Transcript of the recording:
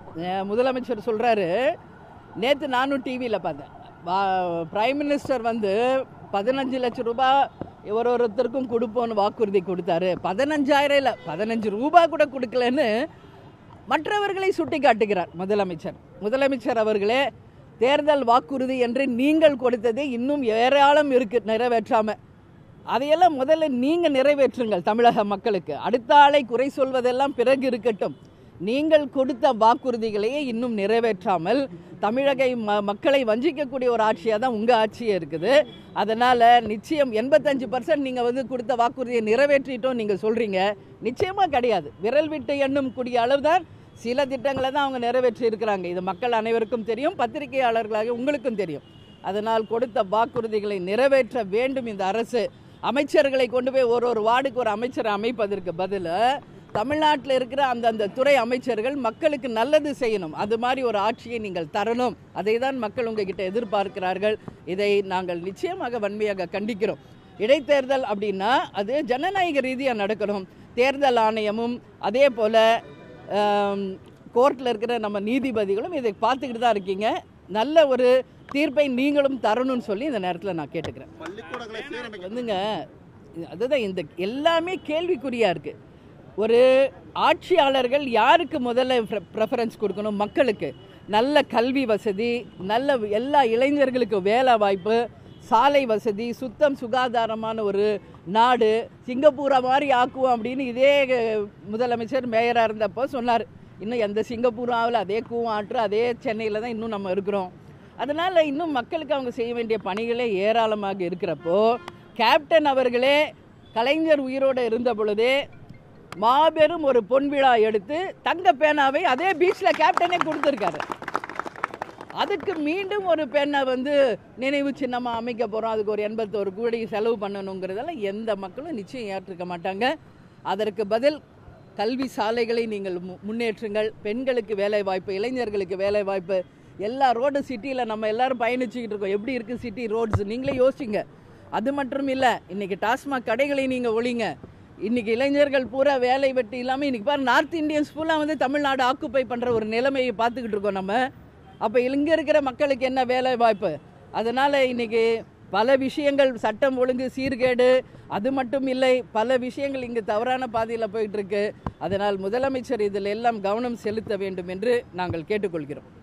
அஹ் முதலமைச்சர் சொல்கிறாரு நேற்று நானும் டிவியில் பார்த்தேன் வா- பிரைம் மினிஸ்டர் வந்து பதினஞ்சு லட்சம் ரூபாய் ஒரு ஒருத்தருக்கும் கொடுப்போன்னு வாக்குறுதி கொடுத்தாரு பதினஞ்சாயிரம் இல்லை பதினஞ்சு ரூபாய் கூட கொடுக்கலன்னு மற்றவர்களை சுட்டி காட்டுகிறார் முதலமைச்சர் முதலமைச்சர் அவர்களே தேர்தல் வாக்குறுதி என்று நீங்கள் கொடுத்தது இன்னும் ஏராளம் இருக்கு நிறைவேற்றாம அதையெல்லாம் முதல்ல நீங்க நிறைவேற்றுங்கள் தமிழக மக்களுக்கு அடுத்த ஆளை குறை சொல்வதெல்லாம் பிறகு இருக்கட்டும் நீங்கள் கொடுத்த வாக்குறுதிகளையே இன்னும் நிறைவேற்றாமல் தமிழக ம- மக்களை வஞ்சிக்கக்கூடிய ஒரு ஆட்சியாக தான் உங்கள் ஆட்சியே இருக்குது அதனால் நிச்சயம் எண்பத்தஞ்சு பர்சன்ட் நீங்கள் வந்து கொடுத்த வாக்குறுதியை நிறைவேற்றிட்டோம் நீங்கள் சொல்கிறீங்க நிச்சயமாக கிடையாது விரல் விட்டு எண்ணும் கூடிய அளவு தான் சில திட்டங்களை தான் அவங்க நிறைவேற்றி இருக்கிறாங்க இது மக்கள் அனைவருக்கும் தெரியும் பத்திரிகையாளர்களாக உங்களுக்கும் தெரியும் அதனால் கொடுத்த வாக்குறுதிகளை நிறைவேற்ற வேண்டும் இந்த அரசு அமைச்சர்களை கொண்டு போய் ஒரு ஒரு வார்டுக்கு ஒரு அமைச்சர் அமைப்பதற்கு பதிலாக தமிழ்நாட்டில் இருக்கிற அந்தந்த துறை அமைச்சர்கள் மக்களுக்கு நல்லது செய்யணும் அது மாதிரி ஒரு ஆட்சியை நீங்கள் தரணும் அதை தான் மக்கள் உங்ககிட்ட எதிர்பார்க்கிறார்கள் இதை நாங்கள் நிச்சயமாக வன்மையாக கண்டிக்கிறோம் இடைத்தேர்தல் அப்படின்னா அது ஜனநாயக ரீதியாக நடக்கணும் தேர்தல் ஆணையமும் அதே போல் கோர்ட்டில் இருக்கிற நம்ம நீதிபதிகளும் இதை பார்த்துக்கிட்டு தான் இருக்கீங்க நல்ல ஒரு தீர்ப்பை நீங்களும் தரணும்னு சொல்லி இந்த நேரத்தில் நான் கேட்டுக்கிறேன் பள்ளிக்கூடங்களை சீரமைக்க வந்துங்க அதுதான் இந்த எல்லாமே கேள்விக்குறியாக இருக்குது ஒரு ஆட்சியாளர்கள் யாருக்கு முதல்ல ப்ரெஃபரன்ஸ் கொடுக்கணும் மக்களுக்கு நல்ல கல்வி வசதி நல்ல எல்லா இளைஞர்களுக்கு வேலை வாய்ப்பு சாலை வசதி சுத்தம் சுகாதாரமான ஒரு நாடு சிங்கப்பூரை மாதிரி ஆக்குவோம் அப்படின்னு இதே அஹ், முதலமைச்சர் மேயராக இருந்தப்போ சொன்னார் இன்னும் எந்த சிங்கப்பூரும் ஆகல அதே கூவம் ஆற்று அதே சென்னையில் தான் இன்னும் நம்ம இருக்கிறோம் அதனால் இன்னும் மக்களுக்கு அவங்க செய்ய வேண்டிய பணிகளே ஏராளமாக இருக்கிறப்போ கேப்டன் அவர்களே கலைஞர் உயிரோடு இருந்த பொழுதே மாபெரும் ஒரு பொன் விழா எடுத்து தங்க பேனாவை அதே பீச்சில் கேப்டனே கொடுத்துருக்காரு அதுக்கு மீண்டும் ஒரு பெண்ணை வந்து நினைவு சின்னமாக அமைக்க போகிறோம் அதுக்கு ஒரு எண்பத்தோரு கோடி செலவு பண்ணணுங்கிறதெல்லாம் எந்த மக்களும் நிச்சயம் ஏற்றுக்க மாட்டாங்க அதற்கு பதில் கல்வி சாலைகளை நீங்கள் மு- முன்னேற்றுங்கள் பெண்களுக்கு வேலை வாய்ப்பு இளைஞர்களுக்கு வேலை வாய்ப்பு எல்லா ரோடு சிட்டியில் நம்ம எல்லாரும் பயணிச்சுக்கிட்டு இருக்கோம் எப்படி இருக்குது சிட்டி ரோட்ஸ் நீங்களே யோசிங்க அது மட்டும் இல்லை இன்றைக்கி டாஸ்மாக் கடைகளை நீங்கள் ஒழிங்க இன்னைக்கு இளைஞர்கள் பூரா வேலை வெட்டி இல்லாமல் இன்னைக்கு பாரு நார்த் இந்தியன்ஸ் ஃபுல்லாக வந்து தமிழ்நாடு ஆக்குப்பை பண்ணுற ஒரு நிலைமையை பார்த்துக்கிட்டு இருக்கோம் நம்ம அப்போ இங்கே இருக்கிற மக்களுக்கு என்ன வேலை வாய்ப்பு அதனால் இன்னைக்கு பல விஷயங்கள் சட்டம் ஒழுங்கு சீர்கேடு அது மட்டும் இல்லை பல விஷயங்கள் இங்கு தவறான பாதையில் போயிட்டு இருக்கு அதனால் முதலமைச்சர் இதில் எல்லாம் கவனம் செலுத்த வேண்டும் என்று நாங்கள் கேட்டுக்கொள்கிறோம்